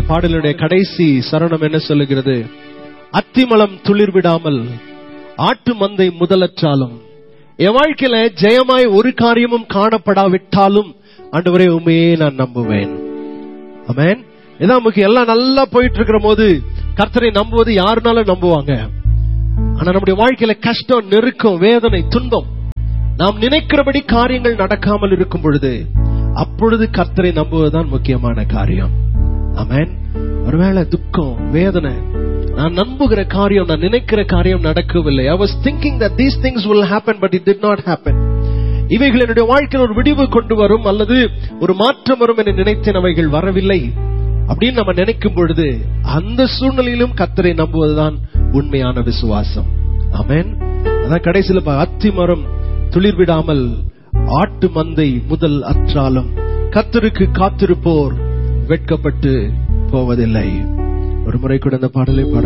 பாடலுடைய கடைசி சரணம் என்ன சொல்லுகிறது அத்திமலம் துளிர் விடாமல் ஆட்டு மந்தை முதலற்றாலும் என் வாழ்க்கையில ஜெயமாய் ஒரு காரியமும் காணப்படாவிட்டாலும் ஆண்டவரே உண்மையே நான் நம்புவேன் ஆமென் இதான் நமக்கு எல்லாம் நல்லா போயிட்டு இருக்கிற போது கர்த்தரை நம்புவது யாருனாலும் நம்புவாங்க ஆனா நம்முடைய வாழ்க்கையில கஷ்டம் நெருக்கம் வேதனை துன்பம் நாம் நினைக்கிறபடி காரியங்கள் நடக்காமல் இருக்கும் பொழுது அப்பொழுது கர்த்தரை நம்புவதுதான் முக்கியமான காரியம் ஆமென் ஒருவேளை துக்கம் வேதனை நான் நம்புகிற காரியம் நான் நினைக்கிற காரியம் நடக்கவில்லை I was thinking that these things will happen but it did not happen இவைகள் என்னுடைய வாழ்க்கையில் ஒரு விடிவு கொண்டு வரும் அல்லது ஒரு மாற்றம் வரும் என்று நினைத்தேன் அவைகள் வரவில்லை அப்படின்னு நம்ம நினைக்கும் பொழுது அந்த சூழ்நிலையிலும் கத்தரை நம்புவதுதான் உண்மையான விசுவாசம் ஆமென் அதான் கடைசியில பா- அத்தி மரம் துளிர் விடாமல் ஆட்டு மந்தை முதல் அற்றாலும் கத்தருக்கு காத்திருப்போர் வெட்கப்பட்டு போவதில்லை ஒரு முறை கூட அந்த பாடலை பாட